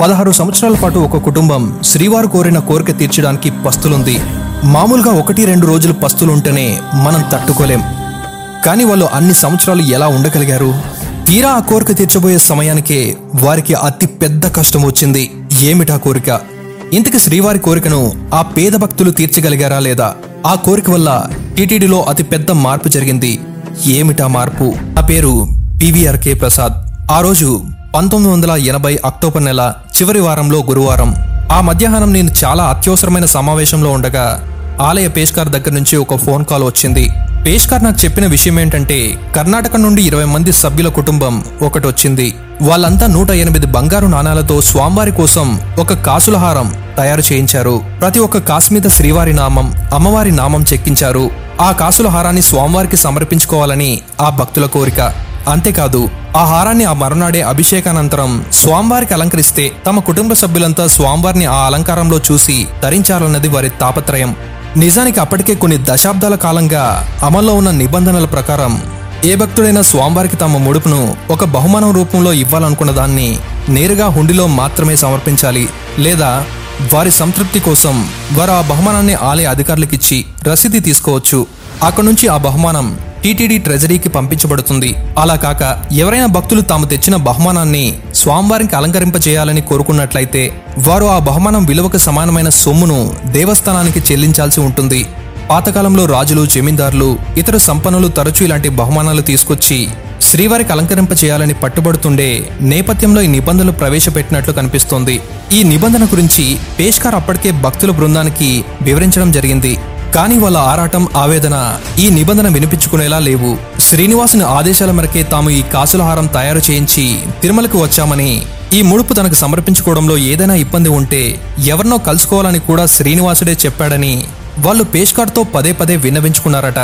పదహారు సంవత్సరాల పాటు ఒక కుటుంబం శ్రీవారు కోరిన కోరిక తీర్చడానికి పస్తులుంది మామూలుగా ఒకటి రెండు రోజులు పస్తులుంటేనే మనం తట్టుకోలేం కానీ వాళ్ళు అన్ని సంవత్సరాలు ఎలా ఉండగలిగారు తీరా ఆ కోరిక తీర్చబోయే సమయానికే వారికి అతి పెద్ద కష్టం వచ్చింది ఏమిటా కోరిక ఇంతకి శ్రీవారి కోరికను ఆ పేద భక్తులు తీర్చగలిగారా లేదా ఆ కోరిక వల్ల టీటీడీలో అతి పెద్ద మార్పు జరిగింది ఏమిటా మార్పు ఆ పేరు పివిఆర్కే ప్రసాద్ ఆ రోజు పంతొమ్మిది వందల ఎనభై అక్టోబర్ నెల చివరి వారంలో గురువారం ఆ మధ్యాహ్నం నేను చాలా అత్యవసరమైన సమావేశంలో ఉండగా ఆలయ పేష్కార్ దగ్గర నుంచి ఒక ఫోన్ కాల్ వచ్చింది పేష్కార్ నాకు చెప్పిన విషయం ఏంటంటే కర్ణాటక నుండి ఇరవై మంది సభ్యుల కుటుంబం ఒకటి వచ్చింది వాళ్ళంతా నూట ఎనిమిది బంగారు నాణాలతో స్వామివారి కోసం ఒక కాసుల హారం తయారు చేయించారు ప్రతి ఒక్క కాసు మీద శ్రీవారి నామం అమ్మవారి నామం చెక్కించారు ఆ కాసుల హారాన్ని స్వామివారికి సమర్పించుకోవాలని ఆ భక్తుల కోరిక అంతేకాదు ఆ హారాన్ని ఆ మరునాడే అభిషేకానంతరం స్వామివారికి అలంకరిస్తే తమ కుటుంబ సభ్యులంతా స్వామివారిని ఆ అలంకారంలో చూసి ధరించాలన్నది వారి తాపత్రయం నిజానికి అప్పటికే కొన్ని దశాబ్దాల కాలంగా అమల్లో ఉన్న నిబంధనల ప్రకారం ఏ భక్తుడైనా స్వామివారికి తమ ముడుపును ఒక బహుమానం రూపంలో ఇవ్వాలనుకున్న దాన్ని నేరుగా హుండీలో మాత్రమే సమర్పించాలి లేదా వారి సంతృప్తి కోసం వారు ఆ బహుమానాన్ని ఆలయ అధికారులకిచ్చి రసీదు తీసుకోవచ్చు అక్కడి నుంచి ఆ బహుమానం టీటీడీ ట్రెజరీకి పంపించబడుతుంది అలా కాక ఎవరైనా భక్తులు తాము తెచ్చిన బహుమానాన్ని స్వామివారికి అలంకరింపజేయాలని కోరుకున్నట్లయితే వారు ఆ బహుమానం విలువకు సమానమైన సొమ్మును దేవస్థానానికి చెల్లించాల్సి ఉంటుంది పాతకాలంలో రాజులు జమీందారులు ఇతర సంపన్నులు తరచూ ఇలాంటి బహుమానాలు తీసుకొచ్చి శ్రీవారికి అలంకరింప చేయాలని పట్టుబడుతుండే నేపథ్యంలో ఈ నిబంధనలు ప్రవేశపెట్టినట్లు కనిపిస్తోంది ఈ నిబంధన గురించి పేష్కార్ అప్పటికే భక్తుల బృందానికి వివరించడం జరిగింది కానీ వాళ్ళ ఆరాటం ఆవేదన ఈ నిబంధన వినిపించుకునేలా లేవు శ్రీనివాసుని ఆదేశాల మేరకే తాము ఈ కాసులహారం తయారు చేయించి తిరుమలకు వచ్చామని ఈ ముడుపు తనకు సమర్పించుకోవడంలో ఏదైనా ఇబ్బంది ఉంటే ఎవరినో కలుసుకోవాలని కూడా శ్రీనివాసుడే చెప్పాడని వాళ్ళు పేష్కార్తో పదే పదే విన్నవించుకున్నారట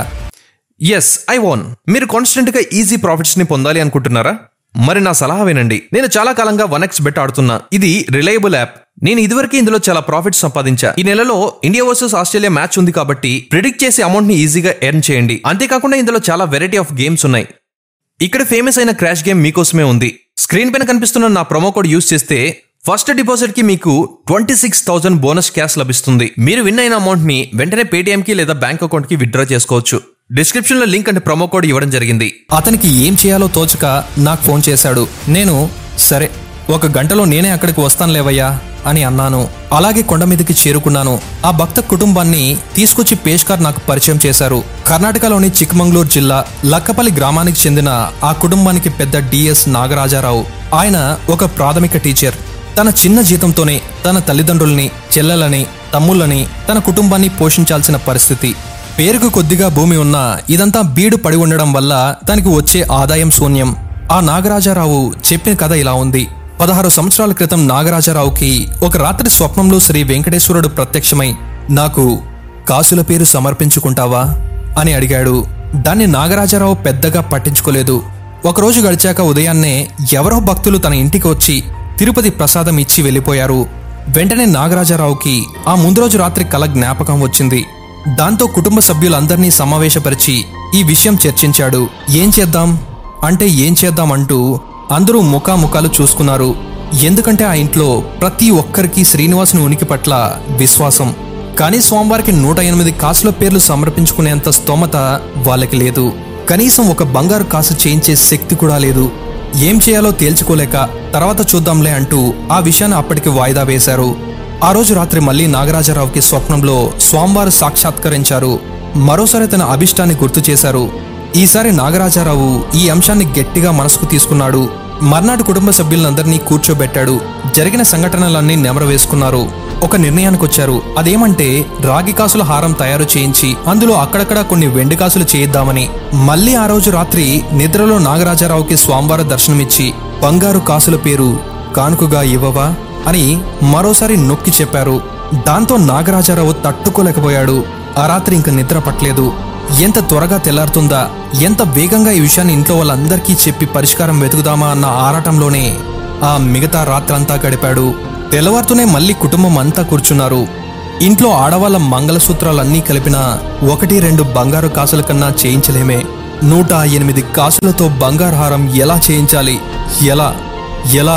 ఎస్ ఐ వాన్ మీరు కాన్స్టెంట్ గా ఈజీ ప్రాఫిట్స్ ని పొందాలి అనుకుంటున్నారా మరి నా సలహా వినండి నేను చాలా కాలంగా వన్ ఎక్స్ బెట్ ఆడుతున్నా ఇది రిలయబుల్ యాప్ నేను ఇదివరకు ఇందులో చాలా ప్రాఫిట్స్ సంపాదించా ఈ నెలలో ఇండియా వర్సెస్ ఆస్ట్రేలియా మ్యాచ్ ఉంది కాబట్టి ప్రిడిక్ట్ చేసే అమౌంట్ ని ఈజీగా ఎర్న్ చేయండి అంతేకాకుండా ఇందులో చాలా వెరైటీ ఆఫ్ గేమ్స్ ఉన్నాయి ఇక్కడ ఫేమస్ అయిన క్రాష్ గేమ్ మీకోసమే ఉంది స్క్రీన్ పైన కనిపిస్తున్న నా ప్రొమో కోడ్ యూస్ చేస్తే ఫస్ట్ డిపాజిట్ కి మీకు twenty six thousand bonus cash లభిస్తుంది మీరు విన్ అయిన అమౌంట్ ని వెంటనే పేటిఎం కి లేదా బ్యాంక్ అకౌంట్ కి విత్డ్రా చేసుకోవచ్చు డిస్క్రిప్షన్ లో లింక్ అండ్ ప్రొమో కోడ్ ఇవ్వడం జరిగింది అతనికి ఏం చేయాలో తోచక నాకు ఫోన్ చేశాడు నేను సరే ఒక గంటలో నేనే అక్కడికి వస్తానులేవయ్యా అని అన్నాను అలాగే కొండ మీదకి చేరుకున్నాను ఆ భక్త కుటుంబాన్ని తీసుకొచ్చి పేష్కార్ నాకు పరిచయం చేశారు కర్ణాటకలోని చిక్మంగళూరు జిల్లా లక్కపల్లి గ్రామానికి చెందిన ఆ కుటుంబానికి పెద్ద డిఎస్ నాగరాజారావు ఆయన ఒక ప్రాథమిక టీచర్ తన చిన్న జీతంతోనే తన తల్లిదండ్రుల్ని చెల్లెలని తమ్ముళ్ళని తన కుటుంబాన్ని పోషించాల్సిన పరిస్థితి పేరుకు కొద్దిగా భూమి ఉన్నా ఇదంతా బీడు పడి ఉండడం వల్ల తనకి వచ్చే ఆదాయం శూన్యం ఆ నాగరాజారావు చెప్పిన కథ ఇలా ఉంది పదహారు సంవత్సరాల క్రితం నాగరాజారావుకి ఒక రాత్రి స్వప్నంలో శ్రీ వెంకటేశ్వరుడు ప్రత్యక్షమై నాకు కాసుల పేరు సమర్పించుకుంటావా అని అడిగాడు దాన్ని నాగరాజారావు పెద్దగా పట్టించుకోలేదు ఒకరోజు గడిచాక ఉదయాన్నే ఎవరో భక్తులు తన ఇంటికి వచ్చి తిరుపతి ప్రసాదం ఇచ్చి వెళ్ళిపోయారు వెంటనే నాగరాజారావుకి ఆ ముందు రోజు రాత్రి కల జ్ఞాపకం వచ్చింది దాంతో కుటుంబ సభ్యులందర్నీ సమావేశపరిచి ఈ విషయం చర్చించాడు ఏం చేద్దాం అంటే ఏం చేద్దాం అంటూ అందరూ ముఖాముఖాలు చూసుకున్నారు ఎందుకంటే ఆ ఇంట్లో ప్రతి ఒక్కరికి శ్రీనివాసుని ఉనికి పట్ల విశ్వాసం కానీ స్వామివారికి నూట ఎనిమిది కాసుల పేర్లు సమర్పించుకునేంత స్తోమత వాళ్ళకి లేదు కనీసం ఒక బంగారు కాసు చేయించే శక్తి కూడా లేదు ఏం చేయాలో తేల్చుకోలేక తర్వాత చూద్దాంలే అంటూ ఆ విషయాన్ని అప్పటికి వాయిదా వేశారు ఆ రోజు రాత్రి మళ్ళీ నాగరాజరావుకి స్వప్నంలో స్వామివారు సాక్షాత్కరించారు మరోసారి తన అభిష్టాన్ని గుర్తు చేశారు ఈసారి నాగరాజారావు ఈ అంశాన్ని గట్టిగా మనసుకు తీసుకున్నాడు మర్నాడు కుటుంబ సభ్యులందరినీ కూర్చోబెట్టాడు జరిగిన సంఘటనలన్నీ నెమరు వేసుకున్నారు ఒక నిర్ణయానికి వచ్చారు అదేమంటే రాగి కాసుల హారం తయారు చేయించి అందులో అక్కడక్కడ కొన్ని వెండి కాసులు చేయిద్దామని మళ్ళీ ఆ రోజు రాత్రి నిద్రలో నాగరాజారావుకి స్వామివార దర్శనమిచ్చి బంగారు కాసుల పేరు కానుకగా ఇవ్వవా అని మరోసారి నొక్కి చెప్పారు దాంతో నాగరాజారావు తట్టుకోలేకపోయాడు ఆ రాత్రి ఇంక నిద్ర పట్టలేదు ఎంత త్వరగా తెల్లారుతుందా ఎంత వేగంగా ఈ విషయాన్ని ఇంట్లో వాళ్ళందరికీ చెప్పి పరిష్కారం వెతుకుదామా అన్న ఆరాటంలోనే ఆ మిగతా రాత్రంతా గడిపాడు తెల్లవారుతూనే మళ్ళీ కుటుంబం అంతా కూర్చున్నారు ఇంట్లో ఆడవాళ్ళ మంగళసూత్రాలన్నీ కలిపిన ఒకటి రెండు బంగారు కాసుల కన్నా చేయించలేమే నూట ఎనిమిది కాసులతో బంగారు హారం ఎలా చేయించాలి ఎలా ఎలా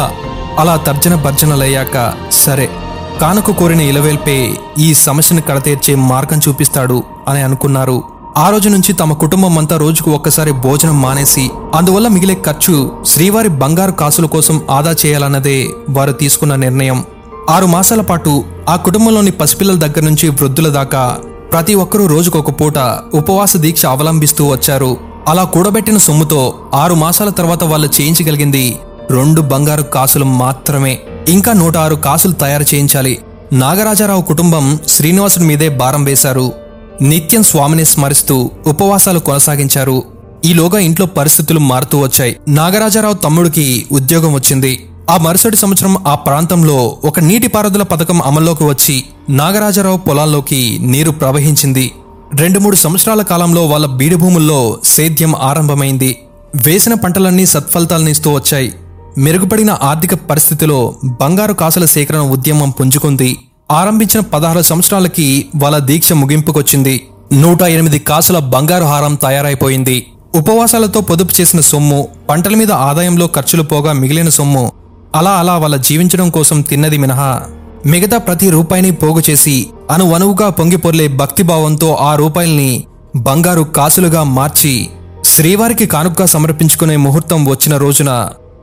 అలా తర్జన భర్జనలయ్యాక సరే కానుక కోరిన ఇలవేల్పే ఈ సమస్యను కడతీర్చే మార్గం చూపిస్తాడు అని అనుకున్నారు ఆ రోజు నుంచి తమ కుటుంబం అంతా రోజుకు ఒక్కసారి భోజనం మానేసి అందువల్ల మిగిలే ఖర్చు శ్రీవారి బంగారు కాసుల కోసం ఆదా చేయాలన్నదే వారు తీసుకున్న నిర్ణయం ఆరు మాసాల పాటు ఆ కుటుంబంలోని పసిపిల్లల దగ్గర నుంచి వృద్ధుల దాకా ప్రతి ఒక్కరూ రోజుకొక పూట ఉపవాస దీక్ష అవలంబిస్తూ వచ్చారు అలా కూడబెట్టిన సొమ్ముతో ఆరు మాసాల తర్వాత వాళ్ళు చేయించగలిగింది రెండు బంగారు కాసులు మాత్రమే ఇంకా నూట ఆరు కాసులు తయారు చేయించాలి నాగరాజారావు కుటుంబం శ్రీనివాసుడి మీదే భారం వేశారు నిత్యం స్వామిని స్మరిస్తూ ఉపవాసాలు కొనసాగించారు ఈలోగా ఇంట్లో పరిస్థితులు మారుతూ వచ్చాయి నాగరాజారావు తమ్ముడికి ఉద్యోగం వచ్చింది ఆ మరుసటి సంవత్సరం ఆ ప్రాంతంలో ఒక నీటిపారుదల పథకం అమల్లోకి వచ్చి నాగరాజారావు పొలాల్లోకి నీరు ప్రవహించింది రెండు మూడు సంవత్సరాల కాలంలో వాళ్ళ బీడు భూముల్లో సేద్యం ఆరంభమైంది వేసిన పంటలన్నీ సత్ఫలితాలనిస్తూ వచ్చాయి మెరుగుపడిన ఆర్థిక పరిస్థితిలో బంగారు కాసుల సేకరణ ఉద్యమం పుంజుకుంది ఆరంభించిన పదహారు సంవత్సరాలకి వాళ్ళ దీక్ష ముగింపుకొచ్చింది నూట ఎనిమిది కాసుల బంగారు హారం తయారైపోయింది ఉపవాసాలతో పొదుపు చేసిన సొమ్ము పంటల మీద ఆదాయంలో ఖర్చులు పోగా మిగిలిన సొమ్ము అలా అలా వాళ్ళ జీవించడం కోసం తిన్నది మినహా మిగతా ప్రతి రూపాయిని పోగు చేసి అనువనువుగా పొంగిపొర్లే భక్తిభావంతో ఆ రూపాయల్ని బంగారు కాసులుగా మార్చి శ్రీవారికి కానుకగా సమర్పించుకునే ముహూర్తం వచ్చిన రోజున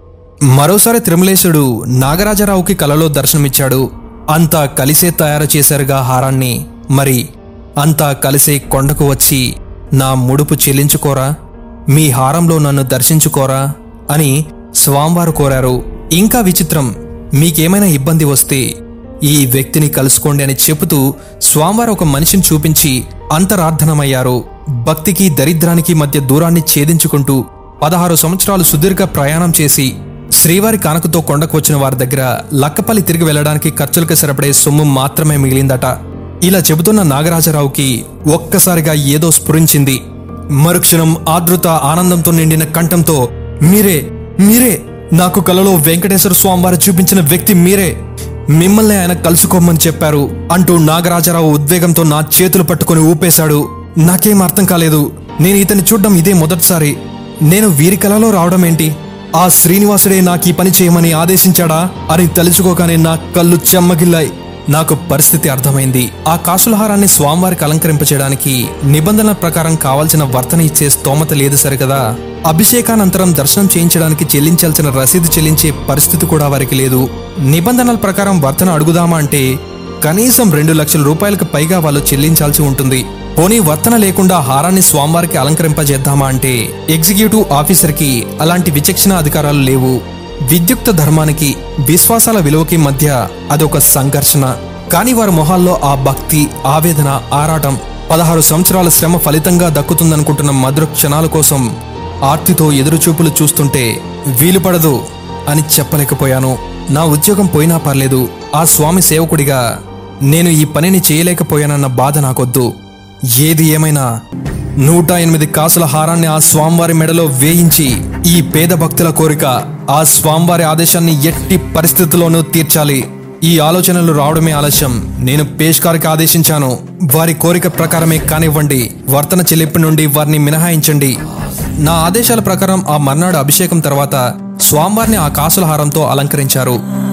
మరోసారి తిరుమలేశుడు నాగరాజరావుకి కలలో దర్శనమిచ్చాడు అంతా కలిసే తయారు చేశారుగా హారాన్ని మరి అంతా కలిసే కొండకు వచ్చి నా ముడుపు చెల్లించుకోరా మీ హారంలో నన్ను దర్శించుకోరా అని స్వామివారు కోరారు ఇంకా విచిత్రం మీకేమైనా ఇబ్బంది వస్తే ఈ వ్యక్తిని కలుసుకోండి అని చెబుతూ స్వామివారు ఒక మనిషిని చూపించి అంతరార్థనమయ్యారు భక్తికి దరిద్రానికి మధ్య దూరాన్ని ఛేదించుకుంటూ పదహారు సంవత్సరాలు సుదీర్ఘ ప్రయాణం చేసి శ్రీవారి కానుకతో కొండకు వచ్చిన వారి దగ్గర లక్కపల్లి తిరిగి వెళ్లడానికి ఖర్చులకు సరిపడే సొమ్ము మాత్రమే మిగిలిందట ఇలా చెబుతున్న నాగరాజరావుకి ఒక్కసారిగా ఏదో స్ఫురించింది మరుక్షణం ఆదృత ఆనందంతో నిండిన కంఠంతో మీరే మీరే నాకు కలలో వెంకటేశ్వర స్వామివారు చూపించిన వ్యక్తి మీరే మిమ్మల్ని ఆయన కలుసుకోమని చెప్పారు అంటూ నాగరాజరావు ఉద్వేగంతో నా చేతులు పట్టుకుని ఊపేశాడు నాకేం అర్థం కాలేదు నేను ఇతన్ని చూడడం ఇదే మొదటిసారి నేను వీరి కలలో రావడం ఏంటి ఆ శ్రీనివాసుడే నాకు ఈ పని చేయమని ఆదేశించాడా అని తలుచుకోగానే నా కళ్ళు చెమ్మగిల్లాయి నాకు పరిస్థితి అర్థమైంది ఆ కాసులహారాన్ని స్వామివారికి అలంకరింపచేయడానికి నిబంధనల ప్రకారం కావాల్సిన వర్తన ఇచ్చే స్తోమత లేదు సరికదా అభిషేకానంతరం దర్శనం చేయించడానికి చెల్లించాల్సిన రసీదు చెల్లించే పరిస్థితి కూడా వారికి లేదు నిబంధనల ప్రకారం వర్తన అడుగుదామా అంటే కనీసం రెండు లక్షల రూపాయలకు పైగా వాళ్ళు చెల్లించాల్సి ఉంటుంది పోనీ వర్తన లేకుండా హారాన్ని స్వామివారికి అలంకరింపజేద్దామా అంటే ఎగ్జిక్యూటివ్ ఆఫీసర్కి అలాంటి విచక్షణ అధికారాలు లేవు విద్యుక్త ధర్మానికి విశ్వాసాల విలువకి మధ్య అదొక సంఘర్షణ కాని వారి మొహాల్లో ఆ భక్తి ఆవేదన ఆరాటం పదహారు సంవత్సరాల శ్రమ ఫలితంగా దక్కుతుందనుకుంటున్న మధుర క్షణాల కోసం ఆర్తితో ఎదురుచూపులు చూస్తుంటే వీలు పడదు అని చెప్పలేకపోయాను నా ఉద్యోగం పోయినా పర్లేదు ఆ స్వామి సేవకుడిగా నేను ఈ పనిని చేయలేకపోయానన్న బాధ నాకొద్దు ఏది ఏమైనా నూట ఎనిమిది కాసుల హారాన్ని ఆ స్వామివారి మెడలో వేయించి ఈ పేద భక్తుల కోరిక ఆ స్వామివారి ఆదేశాన్ని ఎట్టి పరిస్థితుల్లోనూ తీర్చాలి ఈ ఆలోచనలు రావడమే ఆలస్యం నేను పేష్కారికి ఆదేశించాను వారి కోరిక ప్రకారమే కానివ్వండి వర్తన చెల్లింపు నుండి వారిని మినహాయించండి నా ఆదేశాల ప్రకారం ఆ మర్నాడు అభిషేకం తర్వాత స్వామివారిని ఆ కాసుల హారంతో అలంకరించారు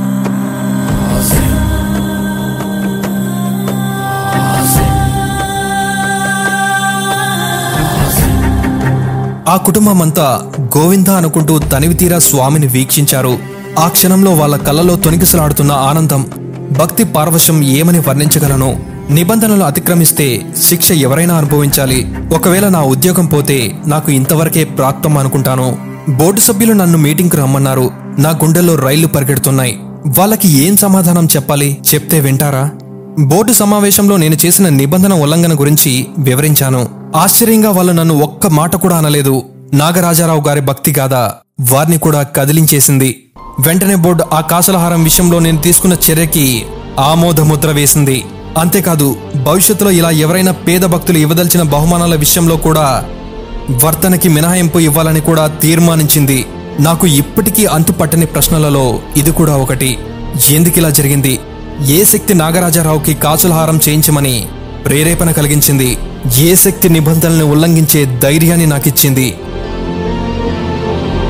ఆ కుటుంబం అంతా గోవింద అనుకుంటూ తనివి తీరా స్వామిని వీక్షించారు ఆ క్షణంలో వాళ్ళ కళ్ళలో తొనికిసలాడుతున్న ఆనందం భక్తి పార్వశం ఏమని వర్ణించగలను నిబంధనలు అతిక్రమిస్తే శిక్ష ఎవరైనా అనుభవించాలి ఒకవేళ నా ఉద్యోగం పోతే నాకు ఇంతవరకే ప్రాప్తం అనుకుంటాను బోర్డు సభ్యులు నన్ను మీటింగ్కు రమ్మన్నారు నా గుండెల్లో రైళ్లు పరిగెడుతున్నాయి వాళ్ళకి ఏం సమాధానం చెప్పాలి చెప్తే వింటారా బోర్డు సమావేశంలో నేను చేసిన నిబంధన ఉల్లంఘన గురించి వివరించాను ఆశ్చర్యంగా వాళ్ళు నన్ను ఒక్క మాట కూడా అనలేదు నాగరాజారావు గారి భక్తి గాథ వారిని కూడా కదిలించేసింది వెంటనే బోర్డు ఆ కాసులహారం విషయంలో నేను తీసుకున్న చర్యకి ఆమోద ముద్ర వేసింది అంతేకాదు భవిష్యత్తులో ఇలా ఎవరైనా పేద భక్తులు ఇవ్వదలిచిన బహుమానాల విషయంలో కూడా వర్తనకి మినహాయింపు ఇవ్వాలని కూడా తీర్మానించింది నాకు ఇప్పటికీ అంతుపట్టని ప్రశ్నలలో ఇది కూడా ఒకటి ఎందుకిలా జరిగింది ఏ శక్తి నాగరాజారావుకి కాసులహారం చేయించమని ప్రేరేపణ కలిగించింది ఏ శక్తి నిబంధనల్ని ఉల్లంఘించే ధైర్యాన్ని నాకిచ్చింది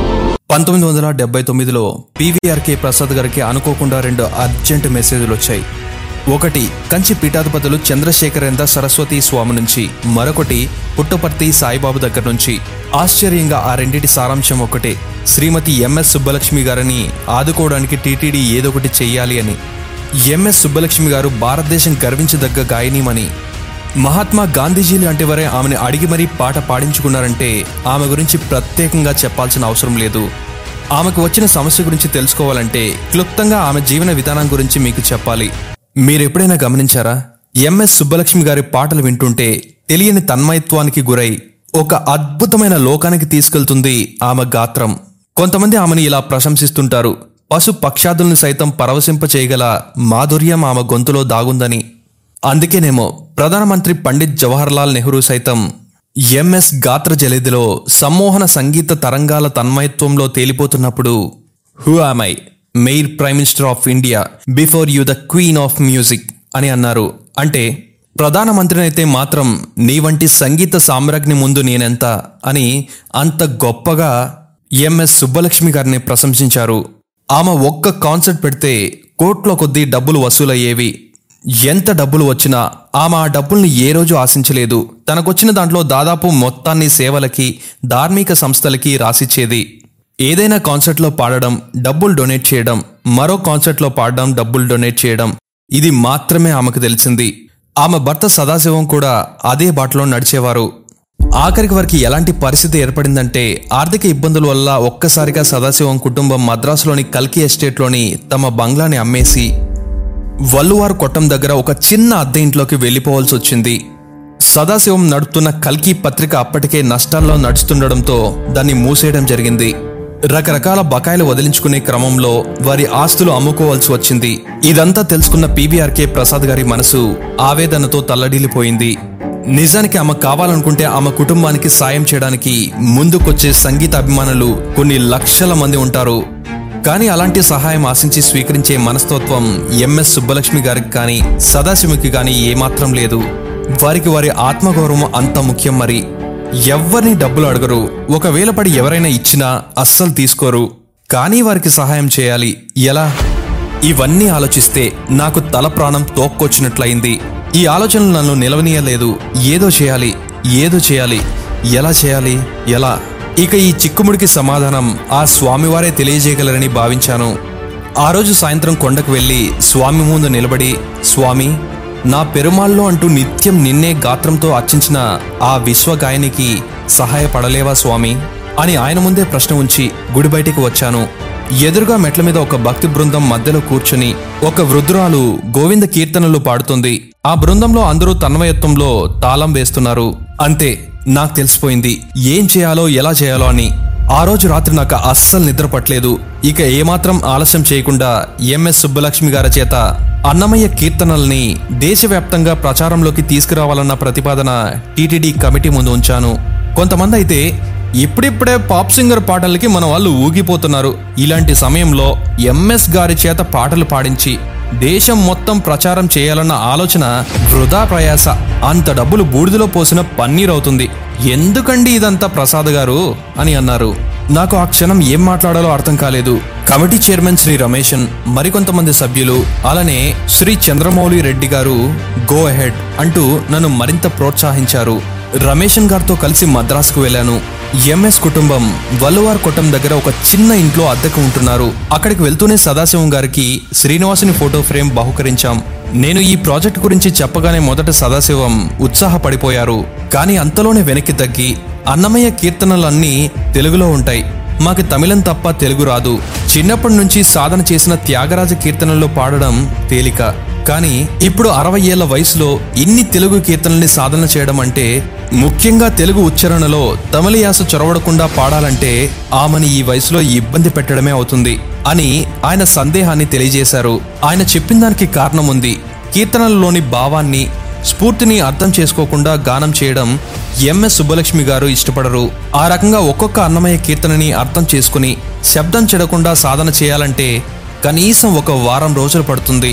పంతొమ్మిది వందల డెబ్బై తొమ్మిదిలో పీవీఆర్కే ప్రసాద్ గారికి అనుకోకుండా రెండు అర్జెంట్ మెసేజ్లు వచ్చాయి ఒకటి కంచి పీఠాధిపతులు చంద్రశేఖరేంద్ర సరస్వతి స్వామి నుంచి మరొకటి పుట్టపర్తి సాయిబాబు దగ్గర నుంచి ఆశ్చర్యంగా ఆ రెండిటి సారాంశం ఒకటే శ్రీమతి ఎంఎస్ సుబ్బలక్ష్మి గారిని ఆదుకోవడానికి టీటీడీ ఏదొకటి చెయ్యాలి అని ఎంఎస్ సుబ్బలక్ష్మి గారు భారతదేశం గర్వించదగ్గ గాయనీమని మహాత్మా గాంధీజీ లాంటి వారే ఆమెను అడిగి మరీ పాట పాడించుకున్నారంటే ఆమె గురించి ప్రత్యేకంగా చెప్పాల్సిన అవసరం లేదు ఆమెకు వచ్చిన సమస్య గురించి తెలుసుకోవాలంటే క్లుప్తంగా ఆమె జీవన విధానం గురించి మీకు చెప్పాలి మీరెప్పుడైనా గమనించారా ఎంఎస్ సుబ్బలక్ష్మి గారి పాటలు వింటుంటే తెలియని తన్మయత్వానికి గురై ఒక అద్భుతమైన లోకానికి తీసుకెళ్తుంది ఆమె గాత్రం కొంతమంది ఆమెను ఇలా ప్రశంసిస్తుంటారు పశు పక్షాదుల్ని సైతం పరవశింప చేయగల మాధుర్యం ఆమె గొంతులో దాగుందని అందుకేనేమో ప్రధానమంత్రి పండిత్ జవహర్లాల్ నెహ్రూ సైతం ఎంఎస్ గాత్ర జలేదిలో సమ్మోహన సంగీత తరంగాల తన్మయత్వంలో తేలిపోతున్నప్పుడు who I mere prime minister of India before you the queen of music అని అన్నారు అంటే ప్రధానమంత్రినైతే మాత్రం నీ వంటి సంగీత సామ్రాజ్ఞి ముందు నేనెంత అని అంత గొప్పగా ఎంఎస్ సుబ్బలక్ష్మి గారిని ప్రశంసించారు ఆమె ఒక్క కాన్సర్ట్ పెడితే కోట్ల కొద్దీ డబ్బులు వసూలయ్యేవి ఎంత డబ్బులు వచ్చినా ఆమె ఆ డబ్బుల్ని ఏ రోజు ఆశించలేదు తనకొచ్చిన దాంట్లో దాదాపు మొత్తాన్ని సేవలకి ధార్మిక సంస్థలకి రాసిచ్చేది ఏదైనా కాన్సర్ట్లో పాడడం డబ్బులు డొనేట్ చేయడం మరో కాన్సర్ట్లో పాడడం డబ్బులు డొనేట్ చేయడం ఇది మాత్రమే ఆమెకు తెలిసింది ఆమె భర్త సదాశివం కూడా అదే బాటలో నడిచేవారు ఆఖరికి వారికి ఎలాంటి పరిస్థితి ఏర్పడిందంటే ఆర్థిక ఇబ్బందుల వల్ల ఒక్కసారిగా సదాశివం కుటుంబం మద్రాసులోని కల్కి ఎస్టేట్లోని తమ బంగ్లాని అమ్మేసి వల్లువారు కొట్టం దగ్గర ఒక చిన్న అద్దె ఇంట్లోకి వెళ్లిపోవాల్సి వచ్చింది సదాశివం నడుపుతున్న కల్కి పత్రిక అప్పటికే నష్టాల్లో నడుస్తుండడంతో దాన్ని మూసేయడం జరిగింది రకరకాల బకాయిలు వదిలించుకునే క్రమంలో వారి ఆస్తులు అమ్ముకోవాల్సి వచ్చింది ఇదంతా తెలుసుకున్న పీవీఆర్కే ప్రసాద్ గారి మనసు ఆవేదనతో తల్లడిల్లిపోయింది నిజానికి ఆమె కావాలనుకుంటే ఆమె కుటుంబానికి సాయం చేయడానికి ముందుకొచ్చే సంగీత అభిమానులు కొన్ని లక్షల మంది ఉంటారు కానీ అలాంటి సహాయం ఆశించి స్వీకరించే మనస్తత్వం ఎంఎస్ సుబ్బలక్ష్మి గారికి కానీ సదాశివుకి కానీ ఏమాత్రం లేదు వారికి వారి ఆత్మగౌరవం అంత ముఖ్యం మరి ఎవ్వరిని డబ్బులు అడగరు ఒకవేళ పడి ఎవరైనా ఇచ్చినా అస్సలు తీసుకోరు కానీ వారికి సహాయం చేయాలి ఎలా ఇవన్నీ ఆలోచిస్తే నాకు తల ప్రాణం తోక్కొచ్చినట్లయింది ఈ ఆలోచనలు నన్ను నిలవనీయలేదు ఏదో చేయాలి ఏదో చేయాలి ఎలా చేయాలి ఎలా ఇక ఈ చిక్కుముడికి సమాధానం ఆ స్వామివారే తెలియజేయగలరని భావించాను ఆ రోజు సాయంత్రం కొండకు వెళ్ళి స్వామి ముందు నిలబడి స్వామి నా పెరుమాల్లో అంటూ నిత్యం నిన్నే గాత్రంతో అర్చించిన ఆ విశ్వగాయనికి సహాయపడలేవా స్వామి అని ఆయన ముందే ప్రశ్న ఉంచి గుడి బయటికి వచ్చాను ఎదురుగా మెట్ల మీద ఒక భక్తి బృందం మధ్యలో కూర్చుని ఒక వృద్ధురాలు గోవింద కీర్తనలు పాడుతుంది ఆ బృందంలో అందరూ తన్మయత్వంలో తాళం వేస్తున్నారు అంతే నాకు తెలిసిపోయింది ఏం చేయాలో ఎలా చేయాలో అని ఆ రోజు రాత్రి నాకు అస్సలు నిద్ర పట్టలేదు ఇక ఏమాత్రం ఆలస్యం చేయకుండా ఎంఎస్ సుబ్బలక్ష్మి గారి చేత అన్నమయ్య కీర్తనల్ని దేశవ్యాప్తంగా ప్రచారంలోకి తీసుకురావాలన్న ప్రతిపాదన టీటీడీ కమిటీ ముందు ఉంచాను కొంతమంది అయితే ఇప్పుడిప్పుడే పాప్ సింగర్ పాటలకి మన వాళ్ళు ఊగిపోతున్నారు ఇలాంటి సమయంలో ఎంఎస్ గారి చేత పాటలు పాడించి దేశం మొత్తం ప్రచారం చేయాలన్న ఆలోచన వృధా ప్రయాస అంత డబ్బులు బూడిదలో పోసిన పన్నీరవుతుంది ఎందుకండి ఇదంతా ప్రసాద్ గారు అని అన్నారు నాకు ఆ క్షణం ఏం మాట్లాడాలో అర్థం కాలేదు కమిటీ చైర్మన్ శ్రీ రమేషన్ మరికొంతమంది సభ్యులు అలానే శ్రీ చంద్రమౌళి రెడ్డి గారు గో అహెడ్ అంటూ నన్ను మరింత ప్రోత్సహించారు రమేషన్ గారితో కలిసి మద్రాసుకు వెళ్ళాను ఎంఎస్ కుటుంబం వల్లువార్ కొట్టం దగ్గర ఒక చిన్న ఇంట్లో అద్దెకు ఉంటున్నారు అక్కడికి వెళ్తూనే సదాశివం గారికి శ్రీనివాసుని ఫోటో ఫ్రేమ్ బహుకరించాం నేను ఈ ప్రాజెక్ట్ గురించి చెప్పగానే మొదట సదాశివం ఉత్సాహపడిపోయారు కానీ అంతలోనే వెనక్కి తగ్గి అన్నమయ్య కీర్తనలన్నీ తెలుగులో ఉంటాయి మాకు తమిళం తప్ప తెలుగు రాదు చిన్నప్పటి నుంచి సాధన చేసిన త్యాగరాజ కీర్తనల్లో పాడడం తేలిక కానీ ఇప్పుడు అరవై ఏళ్ల వయసులో ఇన్ని తెలుగు కీర్తనల్ని సాధన చేయడం అంటే ముఖ్యంగా తెలుగు ఉచ్చారణలో తమిళ యాస చొరవడకుండా పాడాలంటే ఆమెని ఈ వయసులో ఇబ్బంది పెట్టడమే అవుతుంది అని ఆయన సందేహాన్ని తెలియజేశారు ఆయన చెప్పిన దానికి కారణం ఉంది కీర్తనలలోని భావాన్ని స్ఫూర్తిని అర్థం చేసుకోకుండా గానం చేయడం ఎంఎస్ సుబ్బలక్ష్మి గారు ఇష్టపడరు ఆ రకంగా ఒక్కొక్క అన్నమయ్య కీర్తనని అర్థం చేసుకుని శబ్దం చెడకుండా సాధన చేయాలంటే కనీసం ఒక వారం రోజులు పడుతుంది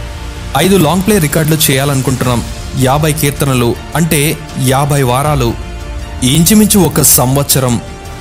ఐదు లాంగ్ ప్లే రికార్డులు చేయాలనుకుంటున్నాం యాభై కీర్తనలు అంటే యాభై వారాలు ఇంచుమించు ఒక సంవత్సరం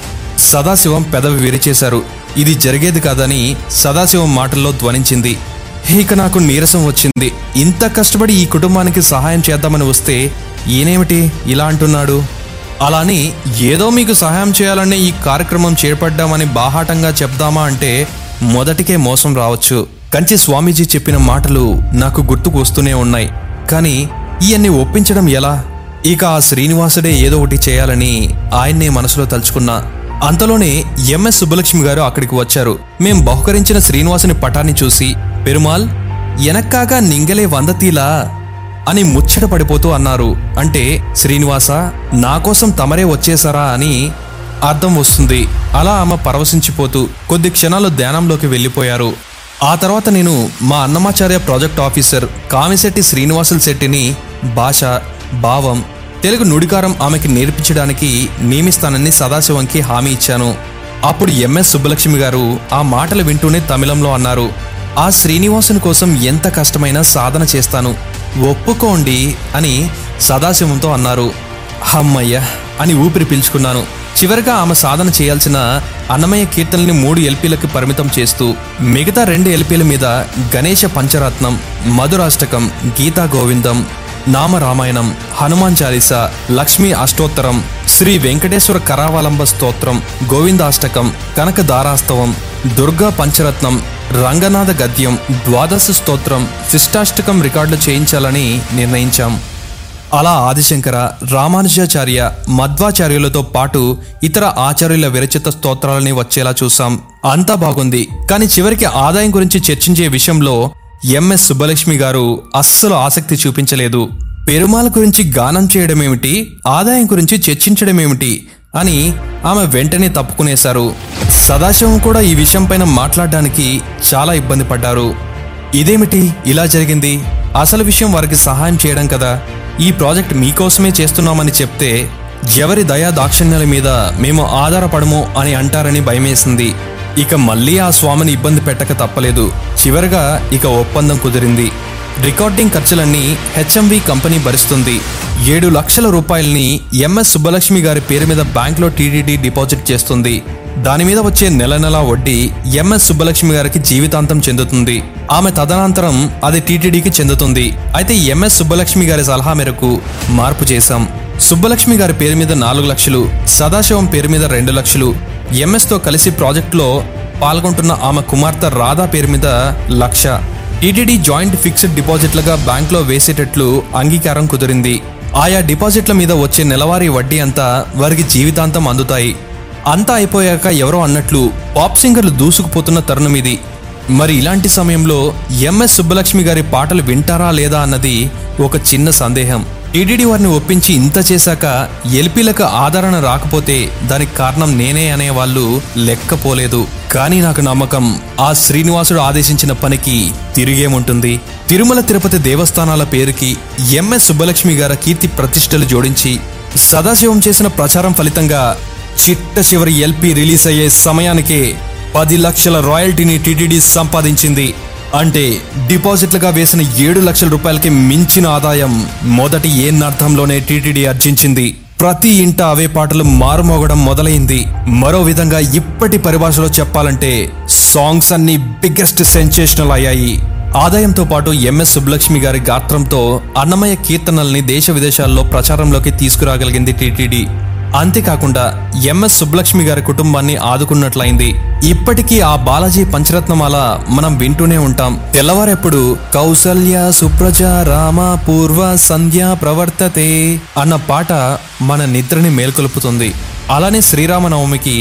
సదాశివం పెదవి విరిచేశారు ఇది జరిగేది కాదని సదాశివం మాటల్లో ధ్వనించింది ఇక నాకు నీరసం వచ్చింది ఇంత కష్టపడి ఈ కుటుంబానికి సహాయం చేద్దామని వస్తే ఈయనేమిటి ఇలా అంటున్నాడు అలాని ఏదో మీకు సహాయం చేయాలనే ఈ కార్యక్రమం చేపడ్డామని బాహాటంగా చెప్దామా అంటే మొదటికే మోసం రావచ్చు కంచి స్వామీజీ చెప్పిన మాటలు నాకు గుర్తుకు వస్తూనే ఉన్నాయి కానీ ఈయన్ని ఒప్పించడం ఎలా ఇక ఆ శ్రీనివాసుడే ఏదో ఒకటి చేయాలని ఆయన్నే మనసులో తలుచుకున్నా అంతలోనే ఎంఎస్ సుబ్బలక్ష్మి గారు అక్కడికి వచ్చారు మేం బహుకరించిన శ్రీనివాసుని పటాన్ని చూసి పెరుమాల్ ఎనక్కాగా నింగలే వందతీలా అని ముచ్చట పడిపోతూ అన్నారు అంటే శ్రీనివాస నా కోసం తమరే వచ్చేసారా అని అర్థం వస్తుంది అలా ఆమె పరవశించిపోతూ కొద్ది క్షణాలు ధ్యానంలోకి వెళ్ళిపోయారు ఆ తర్వాత నేను మా అన్నమాచార్య ప్రాజెక్ట్ ఆఫీసర్ కామిశెట్టి శ్రీనివాసుల శెట్టిని భాష భావం తెలుగు నుడికారం ఆమెకి నేర్పించడానికి నియమిస్తానని సదాశివంకి హామీ ఇచ్చాను అప్పుడు ఎంఎస్ సుబ్బలక్ష్మి గారు ఆ మాటలు వింటూనే తమిళంలో అన్నారు ఆ శ్రీనివాసుని కోసం ఎంత కష్టమైనా సాధన చేస్తాను ఒప్పుకోండి అని సదాశివంతో అన్నారు హమ్మయ్య అని ఊపిరి పీల్చుకున్నాను చివరిగా ఆమె సాధన చేయాల్సిన అన్నమయ్య కీర్తనల్ని మూడు ఎల్పీలకు పరిమితం చేస్తూ మిగతా రెండు ఎల్పీల మీద గణేష పంచరత్నం మధురాష్టకం గీతా గోవిందం నామరామాయణం హనుమాన్ చాలీస లక్ష్మీ అష్టోత్తరం శ్రీ వెంకటేశ్వర కరావలంబ స్తోత్రం గోవిందాష్టకం కనక దారాస్తవం దుర్గా పంచరత్నం రంగనాథ గద్యం ద్వాదశ స్తోత్రం శిష్టాష్టకం రికార్డులు చేయించాలని నిర్ణయించాం అలా ఆదిశంకర రామానుజాచార్య మధ్వాచార్యులతో పాటు ఇతర ఆచార్యుల విరచిత స్తోత్రాలని వచ్చేలా చూసాం అంతా బాగుంది కానీ చివరికి ఆదాయం గురించి చర్చించే విషయంలో ఎంఎస్ సుబ్బలక్ష్మి గారు అస్సలు ఆసక్తి చూపించలేదు పెరుమాల గురించి గానం చేయడమేమిటి ఆదాయం గురించి చర్చించడమేమిటి అని ఆమె వెంటనే తప్పుకునేశారు సదాశివం కూడా ఈ విషయంపైన మాట్లాడడానికి చాలా ఇబ్బంది పడ్డారు ఇదేమిటి ఇలా జరిగింది అసలు విషయం వారికి సహాయం చేయడం కదా ఈ ప్రాజెక్ట్ మీకోసమే చేస్తున్నామని చెప్తే ఎవరి దయా దాక్షిణ్యాల మీద మేము ఆధారపడము అని అంటారని భయమేసింది ఇక మళ్ళీ ఆ స్వామిని ఇబ్బంది పెట్టక తప్పలేదు చివరగా ఇక ఒప్పందం కుదిరింది రికార్డింగ్ ఖర్చులన్నీ హెచ్ఎంవి కంపెనీ భరిస్తుంది ఏడు లక్షల రూపాయల్ని ఎంఎస్ సుబ్బలక్ష్మి గారి పేరు మీద బ్యాంక్లో టీడీడీ డిపాజిట్ చేస్తుంది దాని మీద వచ్చే నెల నెల వడ్డీ ఎంఎస్ సుబ్బలక్ష్మి గారికి జీవితాంతం చెందుతుంది ఆమె తదనంతరం అది టీటీడీకి చెందుతుంది అయితే ఎంఎస్ సుబ్బలక్ష్మి గారి సలహా మేరకు మార్పు చేశాం సుబ్బలక్ష్మి గారి పేరు మీద నాలుగు లక్షలు సదాశివం పేరు మీద రెండు లక్షలు ఎంఎస్ తో కలిసి ప్రాజెక్టులో పాల్గొంటున్న ఆమె కుమార్తె రాధా పేరు మీద లక్ష టీటీడీ జాయింట్ ఫిక్స్డ్ డిపాజిట్లుగా బ్యాంక్లో వేసేటట్లు అంగీకారం కుదిరింది ఆయా డిపాజిట్ల మీద వచ్చే నెలవారీ వడ్డీ అంతా వారికి జీవితాంతం అందుతాయి అంతా అయిపోయాక ఎవరో అన్నట్లు పాప్ సింగర్లు దూసుకుపోతున్న తరుణం ఇది మరి ఇలాంటి సమయంలో ఎంఎస్ సుబ్బలక్ష్మి గారి పాటలు వింటారా లేదా అన్నది ఒక చిన్న సందేహం టీటీడీ వారిని ఒప్పించి ఇంత చేశాక ఎల్పీలకు ఆదరణ రాకపోతే దానికి కారణం నేనే అనే వాళ్ళు లెక్కపోలేదు కానీ నాకు నమ్మకం ఆ శ్రీనివాసుడు ఆదేశించిన పనికి తిరిగేముంటుంది తిరుమల తిరుపతి దేవస్థానాల పేరుకి ఎంఎస్ సుబ్బలక్ష్మి గారి కీర్తి ప్రతిష్టలు జోడించి సదాశివం చేసిన ప్రచారం ఫలితంగా చిట్ట చివరి ఎల్పి రిలీజ్ అయ్యే సమయానికే పది లక్షల రాయల్టీని టీటీడీ సంపాదించింది అంటే డిపాజిట్లుగా వేసిన ఏడు లక్షల రూపాయలకి మించిన ఆదాయం మొదటి ఏన్నర్థంలోనే టీటీడీ ఆర్జించింది ప్రతి ఇంట అవే పాటలు మారుమోగడం మొదలైంది మరో విధంగా ఇప్పటి పరిభాషలో చెప్పాలంటే సాంగ్స్ అన్ని బిగ్గెస్ట్ సెన్సేషనల్ అయ్యాయి ఆదాయంతో పాటు ఎంఎస్ సుబ్బలక్ష్మి గారి గాత్రంతో అన్నమయ్య కీర్తనల్ని దేశ విదేశాల్లో ప్రచారంలోకి తీసుకురాగలిగింది టీటీడీ అంతేకాకుండా ఎంఎస్ సుబ్బలక్ష్మి గారి కుటుంబాన్ని ఆదుకున్నట్లయింది ఇప్పటికీ ఆ బాలాజీ పంచరత్నమాల మనం వింటూనే ఉంటాం తెల్లవారెప్పుడు కౌసల్య సుప్రజ రామ పూర్వ సంధ్య ప్రవర్తతే అన్న పాట మన నిద్రని మేల్కొల్పుతుంది అలానే శ్రీరామనవమికి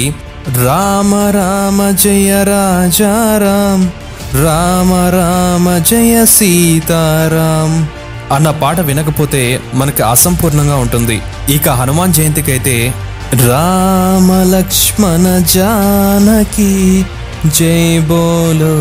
రామ రామ జయ రాజా రామ్ రామ రామ జయ సీతారాం అన్న పాట వినకపోతే మనకి అసంపూర్ణంగా ఉంటుంది ఇక హనుమాన్ జయంతికైతే రామ లక్ష్మణ జానకి జై బోలో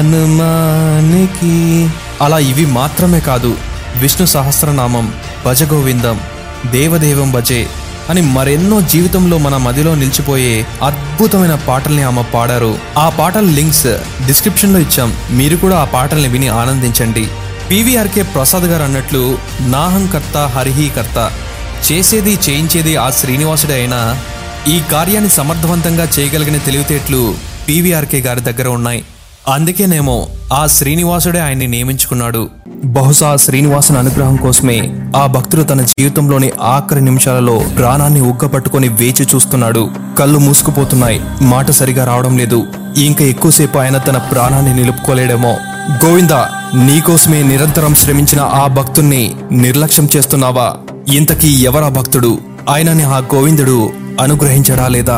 హనుమానికి అలా ఇవి మాత్రమే కాదు విష్ణు సహస్రనామం భజ గోవిందం దేవదేవం భజే అని మరెన్నో జీవితంలో మన మదిలో నిలిచిపోయే అద్భుతమైన పాటల్ని ఆమె పాడారు ఆ పాటల లింక్స్ డిస్క్రిప్షన్లో ఇచ్చాం మీరు కూడా ఆ పాటల్ని విని ఆనందించండి పీవీఆర్కే ప్రసాద్ గారు అన్నట్లు నాహంకర్త హరిహి కర్త చేసేది చేయించేది ఆ శ్రీనివాసుడే అయినా ఈ కార్యాన్ని సమర్థవంతంగా చేయగలిగిన తెలివితేటలు పీవీఆర్కే గారి దగ్గర ఉన్నాయి అందుకేనేమో ఆ శ్రీనివాసుడే ఆయన్ని నియమించుకున్నాడు బహుశా ఆ శ్రీనివాసుని అనుగ్రహం కోసమే ఆ భక్తుడు తన జీవితంలోని ఆఖరి నిమిషాలలో ప్రాణాన్ని ఉగ్గపట్టుకొని వేచి చూస్తున్నాడు కళ్ళు మూసుకుపోతున్నాయి మాట సరిగా రావడం లేదు ఇంకా ఎక్కువసేపు ఆయన తన ప్రాణాన్ని నిలుపుకోలేడేమో గోవిందా నీకోసమే నిరంతరం శ్రమించిన ఆ భక్తుణ్ణి నిర్లక్ష్యం చేస్తున్నావా ఇంతకీ ఎవరా భక్తుడు ఆయనని ఆ గోవిందుడు అనుగ్రహించడా లేదా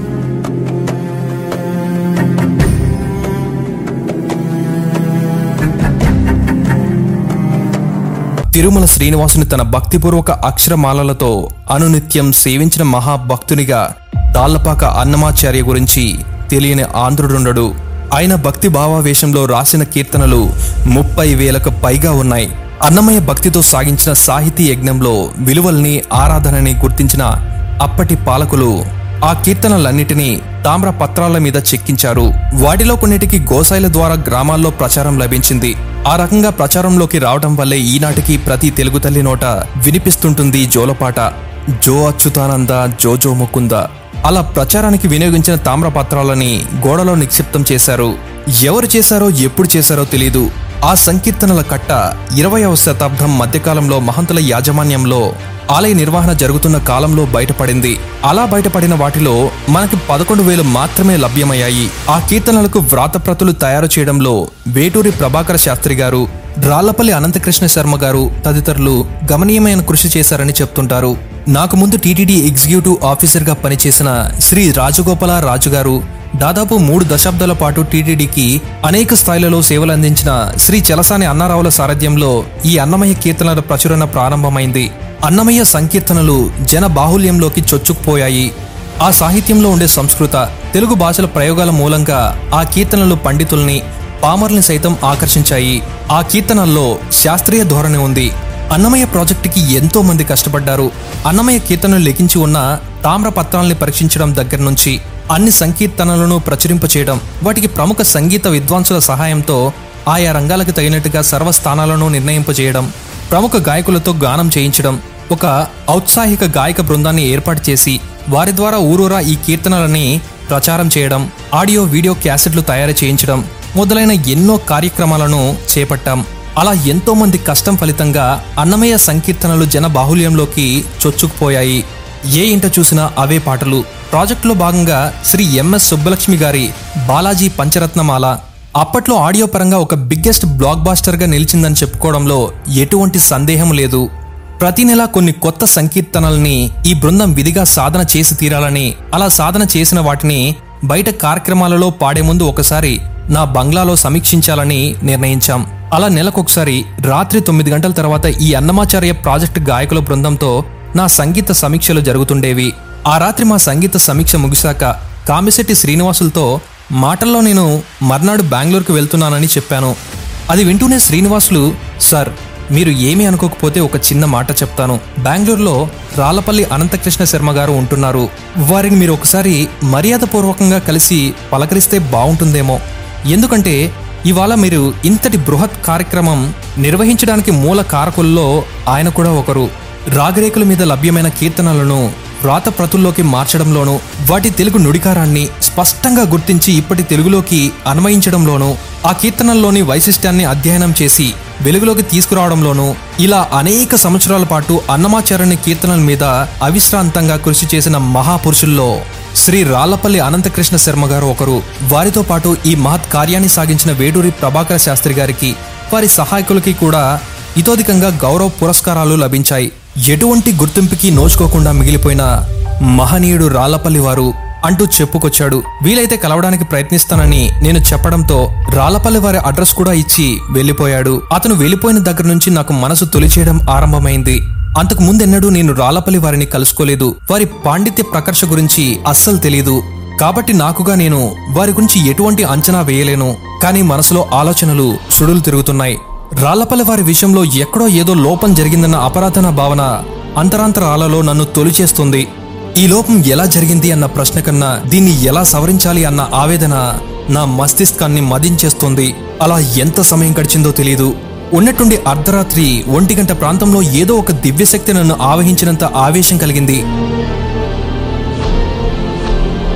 తిరుమల శ్రీనివాసుని తన భక్తిపూర్వక అక్షరమాలలతో అనునిత్యం సేవించిన మహాభక్తునిగా తాళ్లపాక అన్నమాచార్య గురించి తెలియని ఆంధ్రుడుండడు ఆయన భక్తి భావావేశంలో రాసిన కీర్తనలు ముప్పై వేలకు పైగా ఉన్నాయి అన్నమయ్య భక్తితో సాగించిన సాహితీ యజ్ఞంలో విలువల్ని ఆరాధనని గుర్తించిన అప్పటి పాలకులు ఆ కీర్తనలన్నిటినీ తామ్ర పత్రాల మీద చెక్కించారు వాటిలో కొన్నిటికి గోసాయిల ద్వారా గ్రామాల్లో ప్రచారం లభించింది ఆ రకంగా ప్రచారంలోకి రావడం వల్లే ఈనాటికి ప్రతి తెలుగు తల్లి నోట వినిపిస్తుంటుంది జోలపాట జో అచ్యుతానంద జో జో ముకుంద అలా ప్రచారానికి వినియోగించిన తామ్ర పత్రాలని గోడలో నిక్షిప్తం చేశారు ఎవరు చేశారో ఎప్పుడు చేశారో తెలియదు ఆ సంకీర్తనల కట్ట ఇరవయవ శతాబ్దం మధ్యకాలంలో మహంతుల యాజమాన్యంలో ఆలయ నిర్వహణ జరుగుతున్న కాలంలో బయటపడింది అలా బయటపడిన వాటిలో మనకి పదకొండు వేలు మాత్రమే లభ్యమయ్యాయి ఆ కీర్తనలకు వ్రాతప్రతులు తయారు చేయడంలో వేటూరి ప్రభాకర శాస్త్రి గారు రాళ్లపల్లి అనంతకృష్ణ శర్మ గారు తదితరులు గమనీయమైన కృషి చేశారని చెప్తుంటారు నాకు ముందు టీటీడీ ఎగ్జిక్యూటివ్ ఆఫీసర్గా పనిచేసిన శ్రీ రాజగోపాల రాజు గారు దాదాపు మూడు దశాబ్దాల పాటు టీటీడీకి అనేక స్థాయిలలో సేవలు అందించిన శ్రీ చలసాని అన్నారావుల సారథ్యంలో ఈ అన్నమయ్య కీర్తనల ప్రచురణ ప్రారంభమైంది అన్నమయ్య సంకీర్తనలు జన బాహుల్యంలోకి చొచ్చుకుపోయాయి ఆ సాహిత్యంలో ఉండే సంస్కృత తెలుగు భాషల ప్రయోగాల మూలంగా ఆ కీర్తనలు పండితుల్ని పామర్ని సైతం ఆకర్షించాయి ఆ కీర్తనల్లో శాస్త్రీయ ధోరణి ఉంది అన్నమయ్య ప్రాజెక్టుకి ఎంతో మంది కష్టపడ్డారు అన్నమయ్య కీర్తనలు లిఖించి ఉన్న తామ్ర పత్రాల్ని పరీక్షించడం దగ్గర నుంచి అన్ని సంకీర్తనలను ప్రచురింపచేయడం వాటికి ప్రముఖ సంగీత విద్వాంసుల సహాయంతో ఆయా రంగాలకు తగినట్టుగా సర్వస్థానాలను నిర్ణయింపజేయడం ప్రముఖ గాయకులతో గానం చేయించడం ఒక ఔత్సాహిక గాయక బృందాన్ని ఏర్పాటు చేసి వారి ద్వారా ఊరూరా ఈ కీర్తనలని ప్రచారం చేయడం ఆడియో వీడియో క్యాసెట్లు తయారు చేయించడం మొదలైన ఎన్నో కార్యక్రమాలను చేపట్టాం అలా ఎంతో మంది కష్టం ఫలితంగా అన్నమయ్య సంకీర్తనలు జన బాహుల్యంలోకి చొచ్చుకుపోయాయి ఏ ఇంట చూసినా అవే పాటలు ప్రాజెక్టులో భాగంగా శ్రీ ఎంఎస్ సుబ్బలక్ష్మి గారి బాలాజీ పంచరత్నమాల అప్పట్లో ఆడియో పరంగా ఒక బిగ్గెస్ట్ బ్లాక్ బాస్టర్ గా నిలిచిందని చెప్పుకోవడంలో ఎటువంటి సందేహం లేదు ప్రతి నెల కొన్ని కొత్త సంకీర్తనల్ని ఈ బృందం విధిగా సాధన చేసి తీరాలని అలా సాధన చేసిన వాటిని బయట కార్యక్రమాలలో పాడే ముందు ఒకసారి నా బంగ్లాలో సమీక్షించాలని నిర్ణయించాం అలా నెలకొకసారి రాత్రి తొమ్మిది గంటల తర్వాత ఈ అన్నమాచార్య ప్రాజెక్టు గాయకుల బృందంతో నా సంగీత సమీక్షలు జరుగుతుండేవి ఆ రాత్రి మా సంగీత సమీక్ష ముగిశాక కామిశెట్టి శ్రీనివాసులతో మాటల్లో నేను మర్నాడు బెంగళూరుకు వెళ్తున్నానని చెప్పాను అది వింటూనే శ్రీనివాసులు సార్ మీరు ఏమీ అనుకోకపోతే ఒక చిన్న మాట చెప్తాను బెంగళూరులో రాళ్లపల్లి అనంతకృష్ణ శర్మ గారు ఉంటున్నారు వారిని మీరు ఒకసారి మర్యాదపూర్వకంగా కలిసి పలకరిస్తే బాగుంటుందేమో ఎందుకంటే ఇవాళ మీరు ఇంతటి బృహత్ కార్యక్రమం నిర్వహించడానికి మూల కారకుల్లో ఆయన కూడా ఒకరు రాగరేకుల మీద లభ్యమైన కీర్తనలను వ్రాత ప్రతుల్లోకి మార్చడంలోనూ వాటి తెలుగు నుడికారాన్ని స్పష్టంగా గుర్తించి ఇప్పటి తెలుగులోకి అన్వయించడంలోనూ ఆ కీర్తనల్లోని వైశిష్ట్యాన్ని అధ్యయనం చేసి వెలుగులోకి తీసుకురావడంలోనూ ఇలా అనేక సంవత్సరాల పాటు అన్నమాచార్యుని కీర్తనల మీద అవిశ్రాంతంగా కృషి చేసిన మహాపురుషుల్లో శ్రీ రాళ్లపల్లి అనంతకృష్ణ శర్మ గారు ఒకరు వారితో పాటు ఈ మహత్ కార్యాన్ని సాగించిన వేడూరి ప్రభాకర శాస్త్రి గారికి వారి సహాయకులకి కూడా ఇతోధికంగా గౌరవ పురస్కారాలు లభించాయి ఎటువంటి గుర్తింపుకి నోచుకోకుండా మిగిలిపోయిన మహనీయుడు రాళ్లపల్లి వారు అంటూ చెప్పుకొచ్చాడు వీలైతే కలవడానికి ప్రయత్నిస్తానని నేను చెప్పడంతో రాళ్లపల్లి వారి అడ్రస్ కూడా ఇచ్చి వెళ్లిపోయాడు అతను వెళ్లిపోయిన దగ్గర నుంచి నాకు మనసు తొలిచేయడం ఆరంభమైంది అంతకు ముందెన్నడూ నేను రాళ్లపల్లి వారిని కలుసుకోలేదు వారి పాండిత్య ప్రకర్ష గురించి అస్సలు తెలియదు కాబట్టి నాకుగా నేను వారి గురించి ఎటువంటి అంచనా వేయలేను కానీ మనసులో ఆలోచనలు సుడులు తిరుగుతున్నాయి రాళ్లపల్లి వారి విషయంలో ఎక్కడో ఏదో లోపం జరిగిందన్న అపరాధన భావన అంతరాంతరాలలో నన్ను తొలిచేస్తుంది ఈ లోపం ఎలా జరిగింది అన్న ప్రశ్న కన్నా దీన్ని ఎలా సవరించాలి అన్న ఆవేదన నా మస్తిష్కాన్ని మదించేస్తుంది అలా ఎంత సమయం గడిచిందో తెలియదు ఉన్నట్టుండి అర్ధరాత్రి ఒంటి గంట ప్రాంతంలో ఏదో ఒక దివ్యశక్తి నన్ను ఆవహించినంత ఆవేశం కలిగింది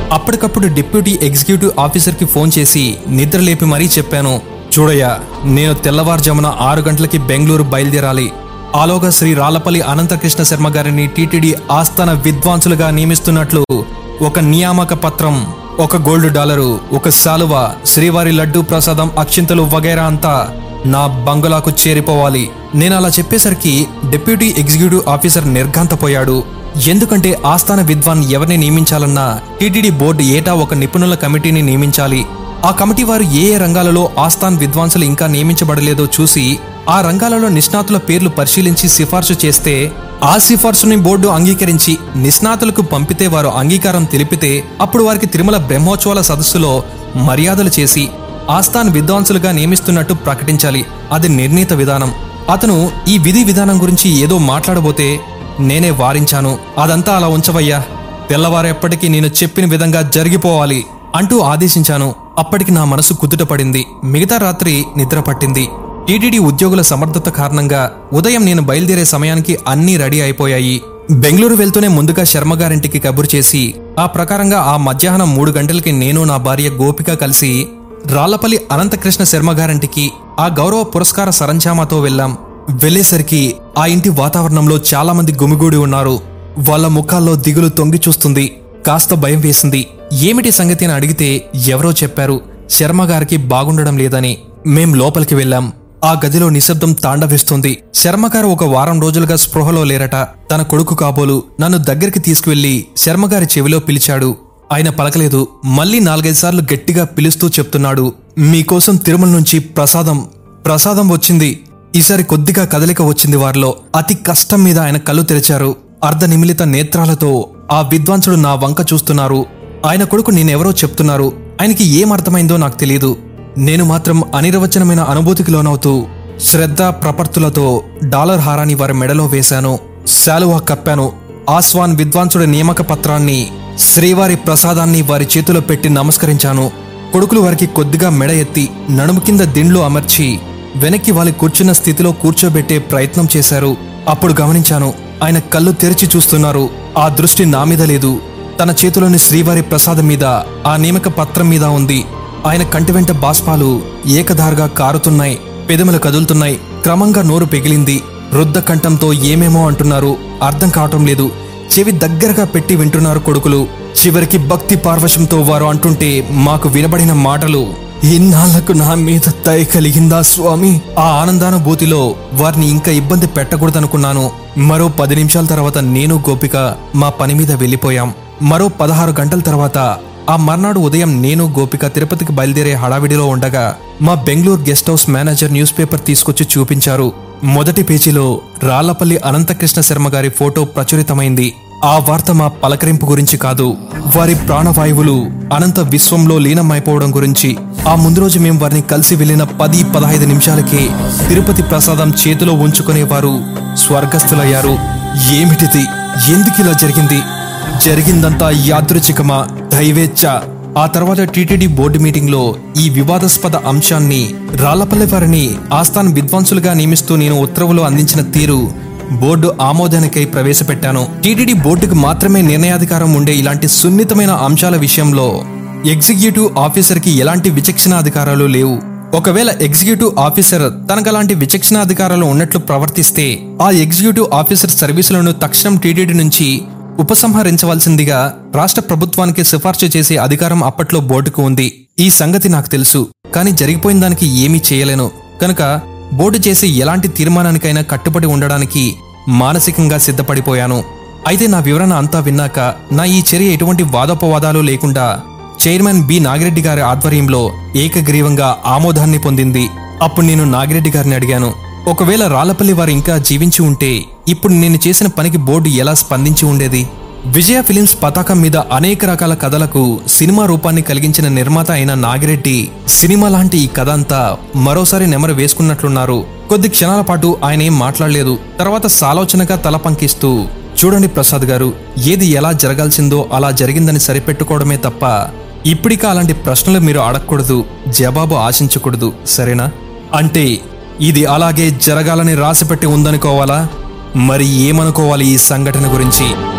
అప్పటికప్పుడు డిప్యూటీ ఎగ్జిక్యూటివ్ ఆఫీసర్కి ఫోన్ చేసి నిద్ర లేపి మరీ చెప్పాను చూడయ్యా నేను తెల్లవారుజామున ఆరు గంటలకి బెంగళూరు బయలుదేరాలి ఆలోగా శ్రీ రాళ్లపల్లి అనంతకృష్ణ శర్మ గారిని టీటీడీ ఆస్థాన విద్వాంసులుగా నియమిస్తున్నట్లు ఒక నియామక పత్రం ఒక గోల్డ్ డాలరు ఒక శాలువ శ్రీవారి లడ్డూ ప్రసాదం అక్షింతలు వగైరా అంతా నా బంగులాకు చేరిపోవాలి నేను అలా చెప్పేసరికి డిప్యూటీ ఎగ్జిక్యూటివ్ ఆఫీసర్ నిర్ఘాంతపోయాడు ఎందుకంటే ఆస్థాన విద్వాన్ ఎవరిని నియమించాలన్నా టీటీడీ బోర్డు ఏటా ఒక నిపుణుల కమిటీని నియమించాలి ఆ కమిటీ వారు ఏ ఏ రంగాలలో ఆస్థాన్ విద్వాంసులు ఇంకా నియమించబడలేదో చూసి ఆ రంగాలలో నిష్ణాతుల పేర్లు పరిశీలించి సిఫార్సు చేస్తే ఆ సిఫార్సుని బోర్డు అంగీకరించి నిష్ణాతులకు పంపితే వారు అంగీకారం తెలిపితే అప్పుడు వారికి తిరుమల బ్రహ్మోత్సవాల సదస్సులో మర్యాదలు చేసి ఆస్థాన్ విద్వాంసులుగా నియమిస్తున్నట్టు ప్రకటించాలి అది నిర్ణీత విధానం అతను ఈ విధి విధానం గురించి ఏదో మాట్లాడబోతే నేనే వారించాను అదంతా అలా ఉంచవయ్యా తెల్లవారెప్పటికీ నేను చెప్పిన విధంగా జరిగిపోవాలి అంటూ ఆదేశించాను అప్పటికి నా మనసు కుదుటపడింది మిగతా రాత్రి నిద్ర పట్టింది టీటీడీ ఉద్యోగుల సమర్థత కారణంగా ఉదయం నేను బయలుదేరే సమయానికి అన్నీ రెడీ అయిపోయాయి బెంగళూరు వెళ్తూనే ముందుగా శర్మ గారింటికి కబురు చేసి ఆ ప్రకారంగా ఆ మధ్యాహ్నం మూడు గంటలకి నేను నా భార్య గోపిక కలిసి రాళ్లపల్లి అనంతకృష్ణ శర్మ గారింటికి ఆ గౌరవ పురస్కార సరంజామాతో వెళ్ళాం వెళ్ళేసరికి ఆ ఇంటి వాతావరణంలో చాలా మంది గుమిగూడి ఉన్నారు వాళ్ళ ముఖాల్లో దిగులు తొంగి చూస్తుంది కాస్త భయం వేసింది ఏమిటి సంగతి అని అడిగితే ఎవరో చెప్పారు శర్మ గారికి బాగుండడం లేదని మేం లోపలికి వెళ్ళాం ఆ గదిలో నిశ్శబ్దం తాండవిస్తుంది శర్మగారు ఒక వారం రోజులుగా స్పృహలో లేరట తన కొడుకు కాబోలు నన్ను దగ్గరికి తీసుకువెళ్లి శర్మగారి చెవిలో పిలిచాడు ఆయన పలకలేదు మళ్ళీ నాలుగైదు సార్లు గట్టిగా పిలుస్తూ చెప్తున్నాడు మీకోసం తిరుమల నుంచి ప్రసాదం ప్రసాదం వచ్చింది ఈసారి కొద్దిగా కదలిక వచ్చింది వారిలో అతి కష్టం మీద ఆయన కళ్ళు తెరిచారు అర్ధ నిమిలిత నేత్రాలతో ఆ విద్వాంసుడు నా వంక చూస్తున్నారు ఆయన కొడుకు నేనెవరో చెప్తున్నారు ఆయనకి ఏం అర్థమైందో నాకు తెలియదు నేను మాత్రం అనిర్వచనమైన అనుభూతికి లోనవుతూ శ్రద్ధ ప్రపర్తులతో డాలర్ హారాన్ని వారి మెడలో వేశాను శాలువా కప్పాను ఆస్వాన్ విద్వాంసుడి నియామక పత్రాన్ని శ్రీవారి ప్రసాదాన్ని వారి చేతిలో పెట్టి నమస్కరించాను కొడుకులు వారికి కొద్దిగా మెడ ఎత్తి నడుము కింద దిండ్లు అమర్చి వెనక్కి వాలి కూర్చున్న స్థితిలో కూర్చోబెట్టే ప్రయత్నం చేశారు అప్పుడు గమనించాను ఆయన కళ్ళు తెరిచి చూస్తున్నారు ఆ దృష్టి నా మీద లేదు తన చేతిలోని శ్రీవారి ప్రసాదం మీద ఆ నియమక పత్రం మీద ఉంది ఆయన కంటి వెంట బాష్పాలు ఏకధారగా కారుతున్నాయి పెదములు కదులుతున్నాయి క్రమంగా నోరు పెగిలింది రుద్ద కంఠంతో ఏమేమో అంటున్నారు అర్థం కావటం లేదు చెవి దగ్గరగా పెట్టి వింటున్నారు కొడుకులు చివరికి భక్తి పార్వశంతో వారు అంటుంటే మాకు వినబడిన మాటలు ఇన్నాళ్లకు నా మీద దయ కలిగిందా స్వామి ఆ ఆనందానుభూతిలో వారిని ఇంకా ఇబ్బంది పెట్టకూడదనుకున్నాను మరో పది నిమిషాల తర్వాత నేను గోపిక మా పని మీద వెళ్ళిపోయాం మరో పదహారు గంటల తర్వాత ఆ మర్నాడు ఉదయం నేను గోపిక తిరుపతికి బయలుదేరే హడావిడిలో ఉండగా మా Bengaluru guest house manager newspaper తీసుకొచ్చి చూపించారు మొదటి పేజీలో రాళ్లపల్లి అనంతకృష్ణ శర్మ గారి ఫోటో ప్రచురితమైంది ఆ వార్త మా పలకరింపు గురించి కాదు వారి ప్రాణవాయువులు అనంత విశ్వంలో లీనమైపోవడం గురించి ఆ ముందు రోజు మేము వారిని కలిసి వెళ్లిన పది పదహైదు నిమిషాలకే తిరుపతి ప్రసాదం చేతిలో ఉంచుకునే వారు స్వర్గస్థులయ్యారు ఏమిటిది ఎందుకిలా జరిగింది జరిగిందంతా యాదృచ్ఛికమా దైవేచ్ఛ ఆ తర్వాత టీటీడీ బోర్డు మీటింగ్ లో ఈ వివాదాస్పద అంశాన్ని రాళ్లపల్లి వారిని ఆస్థాన్ విద్వాంసులుగా నియమిస్తూ నేను ఉత్తర్వులు అందించిన తీరు బోర్డు ఆమోదానికై ప్రవేశపెట్టాను టీటీడీ బోర్డుకు మాత్రమే నిర్ణయాధికారం ఉండే ఇలాంటి సున్నితమైన అంశాల విషయంలో ఎగ్జిక్యూటివ్ ఆఫీసర్కి ఎలాంటి విచక్షణ అధికారాలు లేవు ఒకవేళ ఎగ్జిక్యూటివ్ ఆఫీసర్ తనకు అలాంటి విచక్షణ అధికారాలు ఉన్నట్లు ప్రవర్తిస్తే ఆ ఎగ్జిక్యూటివ్ ఆఫీసర్ సర్వీసులను తక్షణం టీటీడీ నుంచి ఉపసంహరించవలసిందిగా రాష్ట్ర ప్రభుత్వానికి సిఫార్సు చేసే అధికారం అప్పట్లో బోర్డుకు ఉంది ఈ సంగతి నాకు తెలుసు కానీ జరిగిపోయిన దానికి ఏమీ చేయలేను కనుక బోర్డు చేసే ఎలాంటి తీర్మానానికైనా కట్టుబడి ఉండడానికి మానసికంగా సిద్ధపడిపోయాను అయితే నా వివరణ అంతా విన్నాక నా ఈ చర్య ఎటువంటి వాదోపవాదాలు లేకుండా చైర్మన్ బి నాగిరెడ్డి గారి ఆధ్వర్యంలో ఏకగ్రీవంగా ఆమోదాన్ని పొందింది అప్పుడు నేను నాగిరెడ్డి గారిని అడిగాను ఒకవేళ రాళ్లపల్లి వారు ఇంకా జీవించి ఉంటే ఇప్పుడు నేను చేసిన పనికి బోర్డు ఎలా స్పందించి ఉండేది విజయ ఫిలిమ్స్ పతాకం మీద అనేక రకాల కథలకు సినిమా రూపాన్ని కలిగించిన నిర్మాత అయిన నాగిరెడ్డి సినిమా లాంటి ఈ కథ అంతా మరోసారి నెమరు వేసుకున్నట్లున్నారు కొద్ది క్షణాల పాటు ఆయన ఏం మాట్లాడలేదు తర్వాత సాలోచనగా తల పంకిస్తూ చూడండి ప్రసాద్ గారు ఏది ఎలా జరగాల్సిందో అలా జరిగిందని సరిపెట్టుకోవడమే తప్ప ఇప్పటికా అలాంటి ప్రశ్నలు మీరు అడగకూడదు జవాబు ఆశించకూడదు సరేనా అంటే ఇది అలాగే జరగాలని రాసిపెట్టి ఉందనుకోవాలా మరి ఏమనుకోవాలి ఈ సంఘటన గురించి